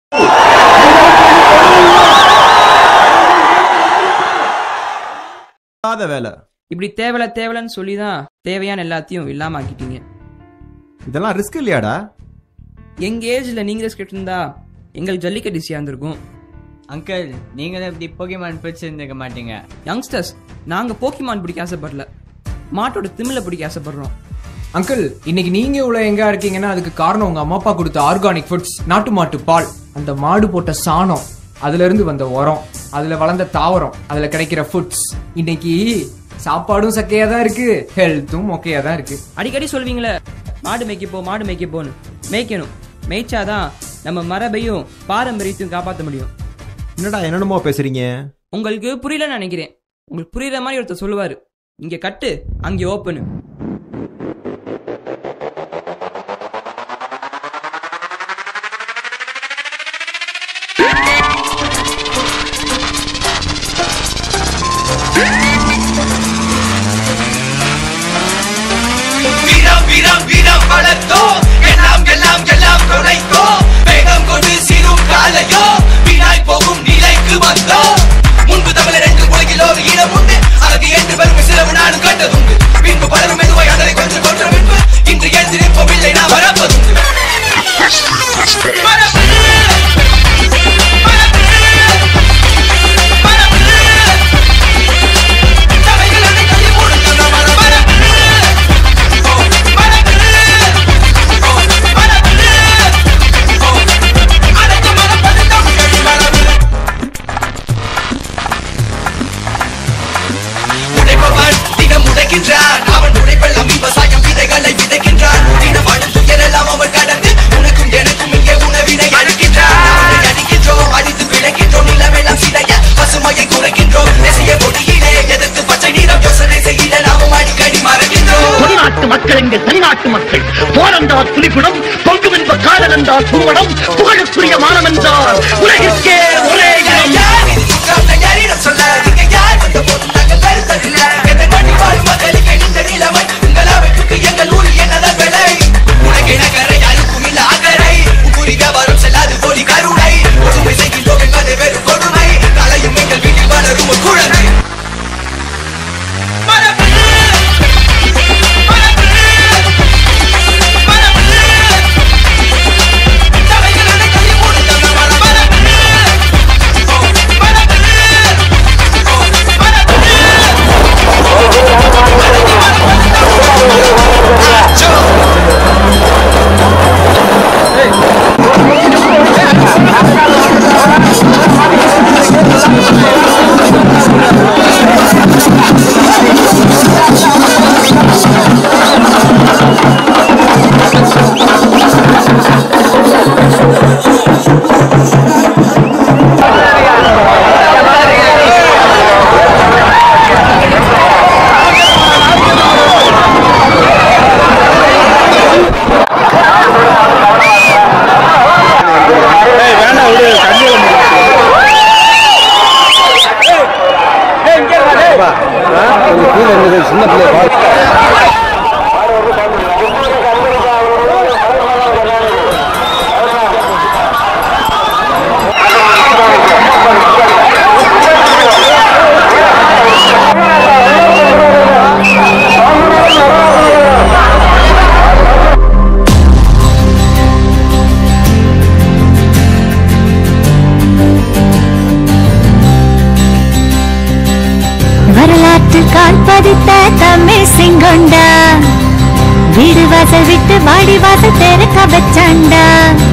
இல்லாத வேலை இப்படி தேவல தேவலன்னு சொல்லி தான் தேவையான எல்லாத்தையும் இல்லாம ஆக்கிட்டீங்க இதெல்லாம் ரிஸ்க் இல்லையாடா எங்க ஏஜ்ல நீங்க ரிஸ்க் இருந்தா எங்களுக்கு ஜல்லிக்கட்டு ஈஸியா இருந்திருக்கும் அங்கிள் நீங்களும் இப்படி போகிமான் பிடிச்சிருந்துக்க மாட்டீங்க யங்ஸ்டர்ஸ் நாங்க போக்கிமான் பிடிக்க ஆசைப்படல மாட்டோட திமில பிடிக்க ஆசைப்படுறோம் அங்கிள் இன்னைக்கு நீங்க இவ்வளவு எங்க இருக்கீங்கன்னா அதுக்கு காரணம் உங்க அம்மா அப்பா கொடுத்த ஆர்கானிக் ஃபுட்ஸ் நாட்டு மாட்டு பால் அந்த மாடு போட்ட சாணம் அதுல இருந்து வந்த உரம் அதுல வளர்ந்த தாவரம் அதுல கிடைக்கிற ஃபுட்ஸ் இன்னைக்கு சாப்பாடும் சக்கையா தான் இருக்கு ஹெல்த்தும் மொக்கையா தான் இருக்கு அடிக்கடி சொல்வீங்களே மாடு மேய்க்க போ மாடு மேய்க்க போன்னு மேய்க்கணும் மேய்ச்சாதான் நம்ம மரபையும் பாரம்பரியத்தையும் காப்பாற்ற முடியும் என்னடா என்னென்னமோ பேசுறீங்க உங்களுக்கு புரியலன்னு நினைக்கிறேன் உங்களுக்கு புரியுற மாதிரி ஒருத்தர் சொல்லுவாரு இங்க கட்டு அங்கே ஓப்பனு வீரம் வீரம் வீரம் வளர்த்தோ எல்லாம் எல்லாம் எல்லாம் தொலைத்தோ வேகம் கொண்டு சிறும் காலையோ வீணாய் போகும் நிலைக்கு வந்தோ முன்பு தமிழர் என்று உலகில் ஒரு இடம் உண்டு அதற்கு என்று பெருமை சிலவு நானும் கண்டதுண்டு பின்பு பலரும் மெதுவாய் அதனை கொஞ்சம் கொஞ்சம் பின்பு இன்று எழுதி நிற்பவில்லை நான் வரப்பதுண்டு மரபு! மரபு! மரபு! தலைகள் அணைக்கடி மூடுகின்ற மரபு! உடைப்பவன் தினம் உடைக்கின்றான் அவன் உடைப்பெல்லாம் விவசாயம் விதைகளை விதைக்கின்றான் தினமாடும் துயரெல்லாம் அவன் கடந்து உனக்கும் எனக்கும் இங்கே உணவினை அளிக்கின்றான் அவனை அடிக்கின்றோம் அடித்து விளைக்கின்றோம் நிலமெல்லாம் சிதைய பசுமையை குறைக்கின்றோம் நெசைய பொடியிலே எதிர்த்து பச்சை நீரம் யோசனை செய்யிட நாமும் அடிக்கடி மறக்கின்றோம் வெளிநாட்டு மக்கள் எங்கள் தனிநாட்டு மக்கள் போரென்றால் துணிப்புடம் பொங்கும் என்ப காதல் என்றால் புருவடம் புகழுக்குரிய மானம் என்றால் உலகிற்கே ஒரே இடம் யார் இது குற்றம் நான் யாரிடம் சொல்ல நீங்க யார் வந்த போதும் நாங்கள் தருத்ததில்ல எந்த மண்ணி வாழும் மக்களுக்கு இந்த நிலைமை உங்கள் அமைப்புக்கு எங்கள் ஊரில் என்னதான் விலை உனக்கு நகரை யாருக்கும் இல்ல அக்கறை உங்குரி வியாபாரம் செல்லாது கோடி கருணை ஒற்றுமை செய்கின்றோம் என்பது வெறும் கொடுமை தலையும் எங்கள் வீட்டில் வளரும் ஒரு குழந்தை மரபு! மரபு! மரபு! தலைகள் அணைக்கடி மூடுகின்ற மரபு! வரலாற்று கால் பதித்த தமிழ் சிங்கொண்டா வீடு வாசல் விட்டு வாடி வாசல் திறக்க வச்சாண்டா